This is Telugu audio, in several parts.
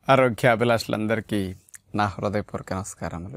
ఆరోగ్యాభిలాషులందరికీ నా హృదయపూర్వక నమస్కారములు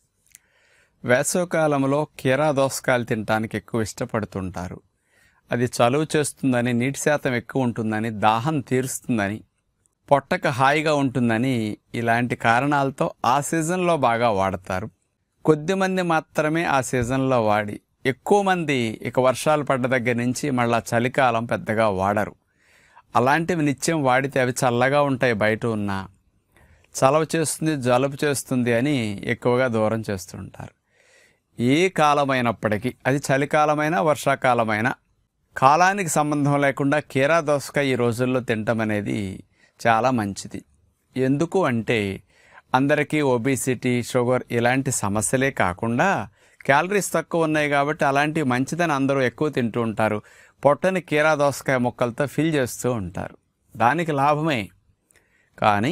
వేసవకాలంలో కీరా దోసకాయలు తినడానికి ఎక్కువ ఇష్టపడుతుంటారు అది చలువ చేస్తుందని నీటి శాతం ఎక్కువ ఉంటుందని దాహం తీరుస్తుందని పొట్టకు హాయిగా ఉంటుందని ఇలాంటి కారణాలతో ఆ సీజన్లో బాగా వాడతారు కొద్దిమంది మాత్రమే ఆ సీజన్లో వాడి ఎక్కువ మంది ఇక వర్షాలు పడ్డ దగ్గర నుంచి మళ్ళా చలికాలం పెద్దగా వాడరు అలాంటివి నిత్యం వాడితే అవి చల్లగా ఉంటాయి బయట ఉన్న చలవ చేస్తుంది జలుబు చేస్తుంది అని ఎక్కువగా దూరం చేస్తుంటారు ఏ కాలమైనప్పటికీ అది చలికాలమైనా వర్షాకాలమైనా కాలానికి సంబంధం లేకుండా కీరా దోసకాయ ఈ రోజుల్లో తినటం అనేది చాలా మంచిది ఎందుకు అంటే అందరికీ ఒబిసిటీ షుగర్ ఇలాంటి సమస్యలే కాకుండా క్యాలరీస్ తక్కువ ఉన్నాయి కాబట్టి అలాంటివి మంచిదని అందరూ ఎక్కువ తింటూ ఉంటారు పొట్టని కీరా దోసకాయ ముక్కలతో ఫిల్ చేస్తూ ఉంటారు దానికి లాభమే కానీ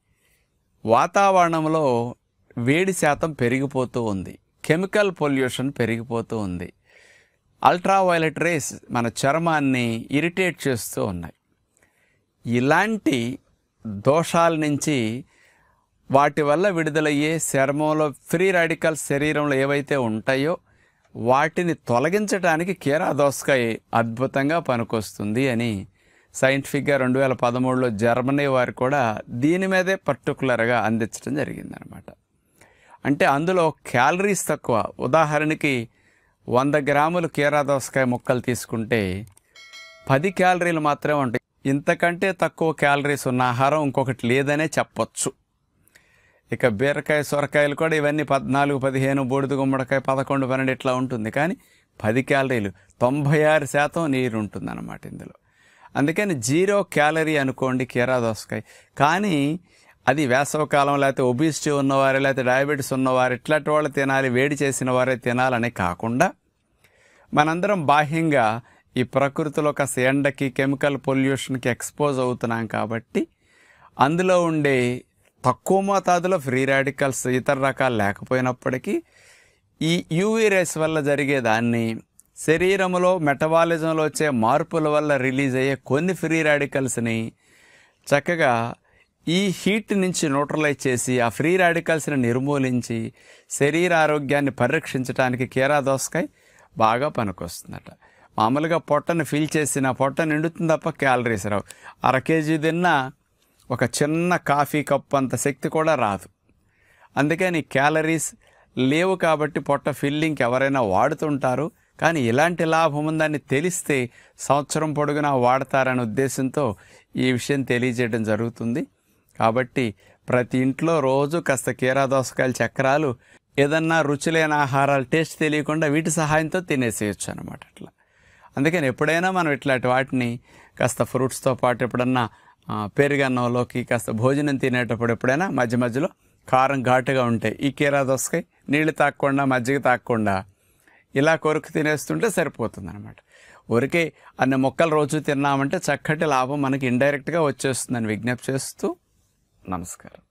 వాతావరణంలో వేడి శాతం పెరిగిపోతూ ఉంది కెమికల్ పొల్యూషన్ పెరిగిపోతూ ఉంది అల్ట్రావైలెట్ రేస్ మన చర్మాన్ని ఇరిటేట్ చేస్తూ ఉన్నాయి ఇలాంటి దోషాల నుంచి వాటి వల్ల విడుదలయ్యే చర్మంలో ఫ్రీ రాడికల్స్ శరీరంలో ఏవైతే ఉంటాయో వాటిని తొలగించడానికి కీరా దోసకాయ అద్భుతంగా పనికొస్తుంది అని సైంటిఫిక్గా రెండు వేల పదమూడులో జర్మనీ వారు కూడా దీని మీదే పర్టికులర్గా అందించడం జరిగిందనమాట అంటే అందులో క్యాలరీస్ తక్కువ ఉదాహరణకి వంద గ్రాములు కీరా దోసకాయ ముక్కలు తీసుకుంటే పది క్యాలరీలు మాత్రమే ఉంటాయి ఇంతకంటే తక్కువ క్యాలరీస్ ఉన్న ఆహారం ఇంకొకటి లేదనే చెప్పొచ్చు ఇక బీరకాయ సొరకాయలు కూడా ఇవన్నీ పద్నాలుగు పదిహేను బూడిద గుమ్మడికాయ పదకొండు పన్నెండు ఇట్లా ఉంటుంది కానీ పది క్యాలరీలు తొంభై ఆరు శాతం నీరు ఉంటుంది అన్నమాట ఇందులో అందుకని జీరో క్యాలరీ అనుకోండి కీరా దోసకాయ కానీ అది వేసవకాలం లేకపోతే ఒబిసిటీ ఉన్నవారు లేకపోతే డయాబెటీస్ ఉన్నవారు ఇట్లాంటి వాళ్ళు తినాలి వేడి చేసిన వారే తినాలని కాకుండా మనందరం బాహ్యంగా ఈ ప్రకృతిలో కాస్త ఎండకి కెమికల్ పొల్యూషన్కి ఎక్స్పోజ్ అవుతున్నాం కాబట్టి అందులో ఉండే తక్కువ మోతాదులో ఫ్రీ రాడికల్స్ ఇతర రకాలు లేకపోయినప్పటికీ ఈ యూవీ రేస్ వల్ల జరిగే దాన్ని శరీరంలో మెటబాలిజంలో వచ్చే మార్పుల వల్ల రిలీజ్ అయ్యే కొన్ని ఫ్రీ రాడికల్స్ని చక్కగా ఈ హీట్ నుంచి న్యూట్రలైజ్ చేసి ఆ ఫ్రీ రాడికల్స్ని నిర్మూలించి శరీర ఆరోగ్యాన్ని పరిరక్షించడానికి కీరా దోసకాయ బాగా పనికొస్తుందట మామూలుగా పొట్టను ఫిల్ చేసిన పొట్ట నిండుతుంది తప్ప క్యాలరీస్ రావు అర కేజీ తిన్నా ఒక చిన్న కాఫీ కప్ అంత శక్తి కూడా రాదు అందుకని క్యాలరీస్ లేవు కాబట్టి పొట్ట ఫిల్లింగ్కి ఎవరైనా వాడుతుంటారు కానీ ఇలాంటి లాభం ఉందని తెలిస్తే సంవత్సరం పొడుగునా వాడతారనే ఉద్దేశంతో ఈ విషయం తెలియజేయడం జరుగుతుంది కాబట్టి ప్రతి ఇంట్లో రోజు కాస్త కీరా దోసకాయలు చక్రాలు ఏదన్నా రుచిలేని ఆహారాలు టేస్ట్ తెలియకుండా వీటి సహాయంతో తినేసేయచ్చు అనమాట అట్లా అందుకని ఎప్పుడైనా మనం ఇట్లాంటి వాటిని కాస్త ఫ్రూట్స్తో పాటు ఎప్పుడన్నా ఆ, పెరుగన్నంలోకి కాస్త భోజనం తినేటప్పుడు ఎప్పుడైనా మధ్య మధ్యలో కారం ఘాటుగా ఉంటాయి ఈ కీరా దోసకాయ నీళ్ళు తాగకుండా మజ్జిగ తాగకుండా ఇలా కొరకు తినేస్తుంటే సరిపోతుంది అనమాట ఊరికే అన్ని మొక్కలు రోజు తిన్నామంటే చక్కటి లాభం మనకి ఇండైరెక్ట్గా వచ్చేస్తుందని విజ్ఞప్తి చేస్తూ నమస్కారం